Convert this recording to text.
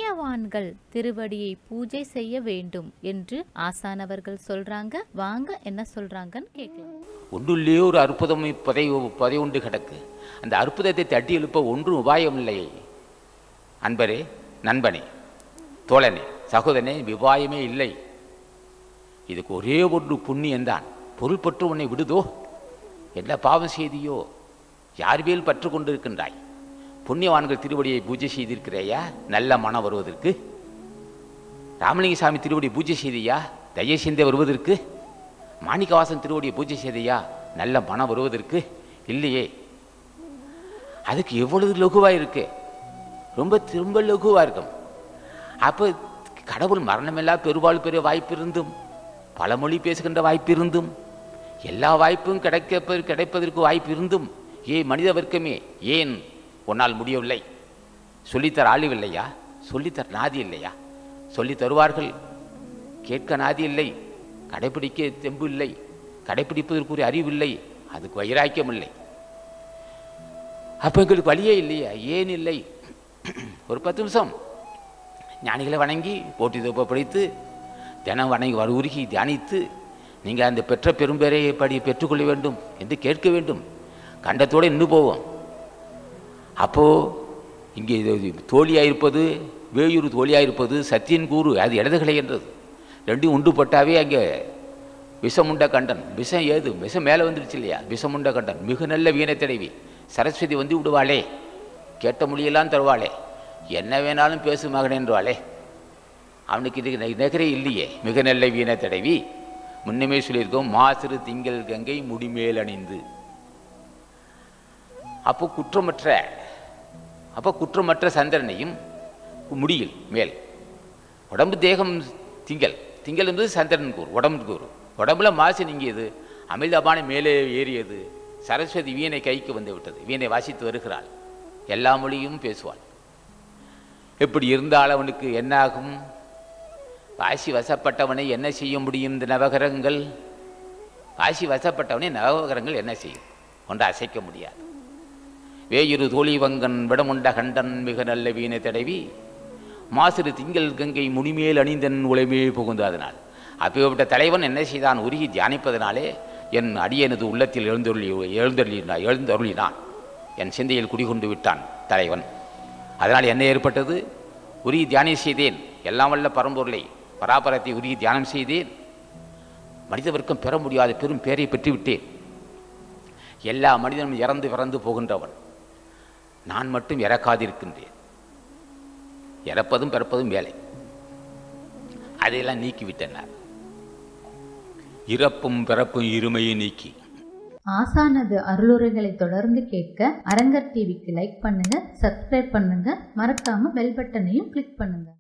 புண்ணியவான்கள் திருவடியை பூஜை செய்ய வேண்டும் என்று ஆசானவர்கள் சொல்றாங்க வாங்க என்ன சொல்றாங்கன்னு கேட்கலாம் ஒன்றுள்ளே ஒரு அற்புதம் பதை பதை உண்டு கிடக்கு அந்த அற்புதத்தை தட்டி எழுப்ப ஒன்றும் உபாயம் இல்லை அன்பரே நண்பனே தோழனே சகோதரனே உபாயமே இல்லை இதுக்கு ஒரே ஒன்று புண்ணியம்தான் பொருள் பற்று உன்னை விடுதோ என்ன பாவம் செய்தியோ யார் மேல் பற்று கொண்டிருக்கின்றாய் புண்ணியவான்கள் திருவடியை பூஜை செய்திருக்கிறையா நல்ல மனம் வருவதற்கு ராமலிங்க சாமி திருவடி பூஜை செய்தியா தயை சிந்தை வருவதற்கு மாணிக்கவாசன் திருவடியை பூஜை செய்தியா நல்ல மனம் வருவதற்கு இல்லையே அதுக்கு எவ்வளவு லகுவா இருக்கு ரொம்ப திரும்ப லகுவா இருக்கும் அப்போ கடவுள் மரணமில்லா பெருவாழ் பெரிய வாய்ப்பு இருந்தும் பல மொழி பேசுகின்ற வாய்ப்பு இருந்தும் எல்லா வாய்ப்பும் கிடைக்க கிடைப்பதற்கு வாய்ப்பு இருந்தும் ஏ மனித வர்க்கமே ஏன் உன்னால் முடியவில்லை சொல்லித்தர ஆளு இல்லையா சொல்லித்தர நாதி இல்லையா சொல்லி தருவார்கள் கேட்க நாதி இல்லை கடைப்பிடிக்க தெம்பு இல்லை கடைப்பிடிப்பதற்குரிய அறிவு இல்லை அதுக்கு வைராக்கியம் இல்லை அப்போ எங்களுக்கு வழியே இல்லையா ஏன் இல்லை ஒரு பத்து நிமிஷம் ஞானிகளை வணங்கி போட்டி தொப்பை படித்து தினம் வணங்கி வரு உருகி தியானித்து நீங்கள் அந்த பெற்ற பெரும்பேரை படி பெற்றுக்கொள்ள வேண்டும் என்று கேட்க வேண்டும் கண்டத்தோடு நின்று போவோம் அப்போது இங்கே இது தோழியாக இருப்பது வேயூர் தோழியாக இருப்பது சத்தியன் கூறு அது இடதுகளை என்றது ரெண்டும் உண்டுபட்டாவே அங்கே விஷமுண்ட கண்டன் விஷம் ஏது விஷம் மேலே வந்துடுச்சு இல்லையா விஷமுண்ட கண்டன் மிக நல்ல வீணை தடவி சரஸ்வதி வந்து விடுவாளே கேட்ட மொழியெல்லாம் தருவாளே என்ன வேணாலும் பேசு மகனேன்றாளே அவனுக்கு இது நெ- நெகரே இல்லையே மிக நல்ல வீணை தடவி முன்னமே சொல்லியிருக்கோம் மாசிறு திங்கள் கங்கை முடிமேல் அணிந்து அப்போ குற்றமற்ற அப்போ குற்றமற்ற சந்திரனையும் முடியில் மேல் உடம்பு தேகம் திங்கள் திங்கள் என்பது சந்திரன் கூறு உடம்பு கூறு உடம்புல மாசு நீங்கியது அமிர்தபான மேலே ஏறியது சரஸ்வதி வீணை கைக்கு வந்து விட்டது வீணை வாசித்து வருகிறாள் எல்லா மொழியும் பேசுவாள் எப்படி இருந்தால் அவனுக்கு என்னாகும் வாசி வசப்பட்டவனை என்ன செய்ய முடியும் இந்த நவகிரகங்கள் வாசி வசப்பட்டவனை நவகிரகங்கள் என்ன செய்யும் ஒன்று அசைக்க முடியாது வேயிரு தோழிவங்கன் விடமுண்ட கண்டன் மிக நல்ல வீணை தடவி மாசிறு திங்கள் கங்கை முடிமேல் அணிந்தன் உழைமே புகுந்து அதனால் அப்பேற்பட்ட தலைவன் என்ன செய்தான் உருகி தியானிப்பதனாலே என் அடியனது உள்ளத்தில் எழுந்தருளி எழுந்தருளினான் எழுந்தருளினான் என் சிந்தையில் குடிகொண்டு விட்டான் தலைவன் அதனால் என்ன ஏற்பட்டது உருகி தியானம் செய்தேன் எல்லாம் வல்ல பரம்பொருளை பராபரத்தை உருகி தியானம் செய்தேன் மனித வர்க்கம் பெற முடியாத பெரும் பேரை பெற்றுவிட்டேன் எல்லா மனிதனும் இறந்து பிறந்து போகின்றவன் நான் மட்டும் இறக்காதிருக்கின்றேன் இறப்பதும் பிறப்பதும் வேலை அதையெல்லாம் நீக்கிவிட்டேன் நான் இறப்பும் பிறப்பும் இருமையை நீக்கி ஆசானது அருளுரைகளை தொடர்ந்து கேட்க அரங்கர் டிவிக்கு லைக் பண்ணுங்க சப்ஸ்கிரைப் பண்ணுங்க மறக்காம பெல் பட்டனையும் கிளிக் பண்ணுங்க